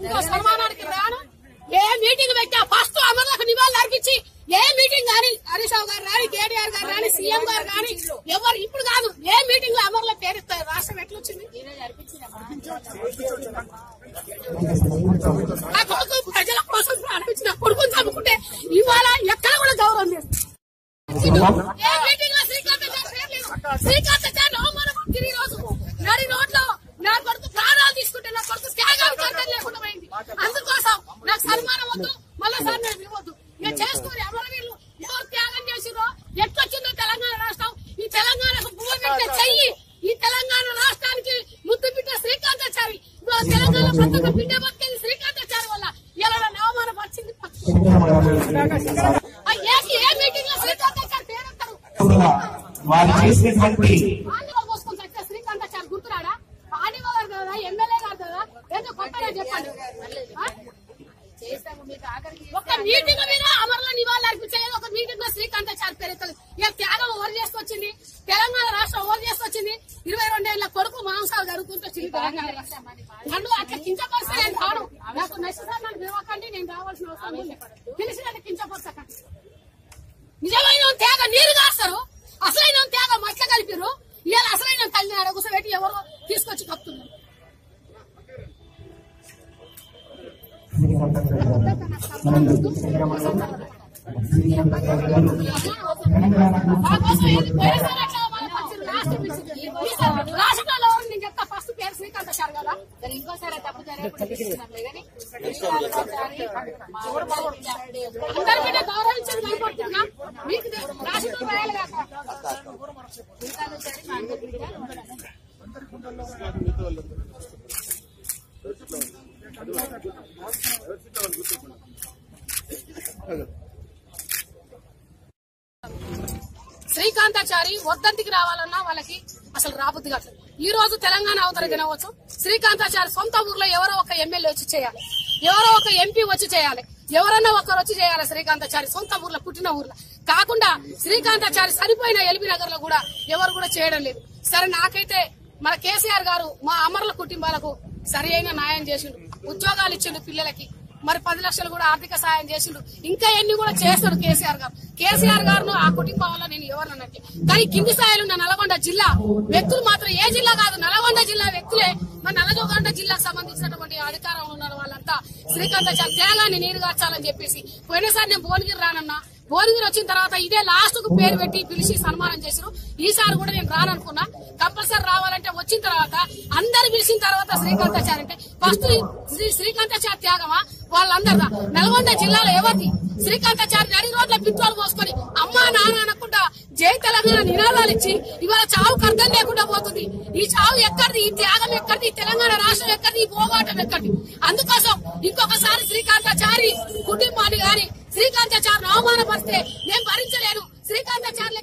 ఇంకో సన్మానానికి రాను ఏ మీటింగ్ పెట్టా ఫస్ట్ అమరులకు నివాళులు అర్పించి ఏ మీటింగ్ కానీ హరీష్ రావు గారు రాని కేటీఆర్ గారు రాని సీఎం గారు రాని ఎవరు ఇప్పుడు కాదు ఏ మీటింగ్ లో అమరుల పేరు ఇస్తారు రాష్ట్రం ఎట్లొచ్చింది ఆ కొడుకు ప్రజల కోసం ప్రారంభించిన కొడుకుని చదువుకుంటే ఇవాళ ఎక్కడ కూడా గౌరవం లేదు ఏ మీటింగ్ లో శ్రీకాంత్ గారు పేరు లేదు. శ్రీకాంత్ గారు అవమానం తిరిగి రోజు నడి నోట్లో నా కొడుకు ప్రాణాలు తీసుకుంటే నా కొడుకు త్యాగానికి అర్థం లేకుండా పోయింది అందుకోసం నాకు సన్మానం వద్దు మళ్ళా సన్మానం ఇవ్వద్దు నేను చేసుకోరు అమరవీరులు ఎవరు త్యాగం చేసిరో ఎట్లొచ్చిందో తెలంగాణ రాష్ట్రం ఈ తెలంగాణకు భూమి పెట్టే చెయ్యి ఈ తెలంగాణ రాష్ట్రానికి ముద్దు బిడ్డ శ్రీకాంతాచారి ఇవాళ తెలంగాణ ప్రతి ఒక్క బిడ్డ బతికేది శ్రీకాంతాచారి వల్ల ఇలా నన్ను అవమానపరిచింది ఆ ఏ ఏ మీటింగ్ లో శ్రీకాంతాచారి పేరంటారు వారు చేసినటువంటి ఆంధ్రలో పోసుకొని చచ్చే శ్రీకాంతాచారి గుర్తురాడా ఆడివో గారు కదా ఎమ్మెల్యే గారు కదా ఏదో కొత్తగా చెప్పండి ఆ? ఒక మీటింగ్ మీద అమరుల నివాళులు అర్పించలేదు ఒక మీటింగ్ లో శ్రీకాంతాచారి పేరు ఎత్తలేదు ఇక త్యాగం ఓవర్ చేసుకొచ్చింది తెలంగాణ రాష్ట్రం ఓవర్ చేసుకొచ్చింది ఇరవై రెండేళ్ల కొడుకు మాంసాలు జరుగుతుంటే వచ్చింది తెలంగాణ రాష్ట్రం నన్ను అట్లా కించపరిస్తే నేను రాను నాకు నచ్చిన నన్ను పిలవకండి నేను రావాల్సిన అవసరం లేదు తెలిసినట్టు కించపరచకండి నిజమైన త్యాగ నీరు కాస్తారు అసలైన త్యాగ మట్ల కలిపిరు ఇవాళ అసలైన తల్లిని అడగుసబెట్టి ఎవరో తీసుకొచ్చి కప్పుతున్నారు మా కోసం ఏంది? పోయినసారి అట్లా మన పక్షులు లాస్ట్ పిలిచి- ఈసారి రాష్ట్రంలో ఎవరు నేను చెప్తా ఫస్ట్ పేరు శ్రీకాంత్ సార్ కదా ఇంకోసారి తప్పు జరిగినప్పుడు తీసుకున్నాంలే కానీ అందరి మీద గౌరవించడం భయపడుతున్నా మీకు తెలుసు, రాష్ట్రంలో రాయాలి కాక శ్రీకాంతాచారి వర్ధంతికి రావాలన్నా వాళ్ళకి అసలు రాబుద్ది కాదు ఈ రోజు తెలంగాణ అవతల వినవచ్చు శ్రీకాంతాచారి సొంత ఊర్లో ఎవరో ఒక ఎమ్మెల్యే వచ్చి చేయాలి ఎవరో ఒక ఎంపీ వచ్చి చేయాలి ఎవరన్నా ఒకరు వచ్చి చేయాలి శ్రీకాంతాచారి సొంత ఊర్లో పుట్టిన ఊర్లో కాకుండా శ్రీకాంతాచారి సరిపోయిన ఎల్బీ నగర్ లో కూడా ఎవరు కూడా చేయడం లేదు సరే నాకైతే మన కేసీఆర్ గారు మా అమరుల కుటుంబాలకు సరి అయిన న్యాయం చేసిండు ఉద్యోగాలు ఇచ్చిండు పిల్లలకి మరి పది లక్షలు కూడా ఆర్థిక సాయం చేసిండు ఇంకా ఎన్ని కూడా చేస్తాడు కేసీఆర్ గారు కేసీఆర్ గారు ఆ కుటుంబం వల్ల నేను ఎవరు అన్నట్టు కానీ కింది స్థాయిలో ఉన్న నల్గొండ జిల్లా వ్యక్తులు మాత్రం ఏ జిల్లా కాదు నల్గొండ జిల్లా వ్యక్తులే మరి నల్గొండ జిల్లాకు సంబంధించినటువంటి అధికారంలో ఉన్న వాళ్ళంతా శ్రీకాంతాచారి త్యాగాన్ని నీరుగార్చాలని చెప్పేసి పోయినసారి నేను భువనగిరి రానన్నా భువనగిరి వచ్చిన తర్వాత ఇదే లాస్ట్ కు పేరు పెట్టి పిలిచి సన్మానం చేశారు ఈసారి కూడా నేను రాననుకున్నా కంపల్సరీ రావాలంటే వచ్చిన తర్వాత అందరు పిలిచిన తర్వాత శ్రీకాంతాచారి అంటే ఫస్ట్ శ్రీ శ్రీకాంతాచారి త్యాగమా వాళ్ళందరిదా నల్గొండ జిల్లాలో ఎవరిది శ్రీకాంతాచారి నడి రోడ్ల పిత్రోలు పోసుకొని అమ్మా నాన్న అనకుండా జై తెలంగాణ నినాదాలు ఇచ్చి ఇవాళ చావుకు అర్థం లేకుండా పోతుంది ఈ చావు ఎక్కడిది ఈ త్యాగం ఎక్కడిది ఈ తెలంగాణ రాష్ట్రం ఎక్కడిది ఈ పోరాటం ఎక్కడిది అందుకోసం ఇంకొకసారి శ్రీకాంతాచారి కుటుంబాన్ని గాని శ్రీకాంతాచారిని అవమానపరిస్తే నేను భరించలేను శ్రీకాంతాచారి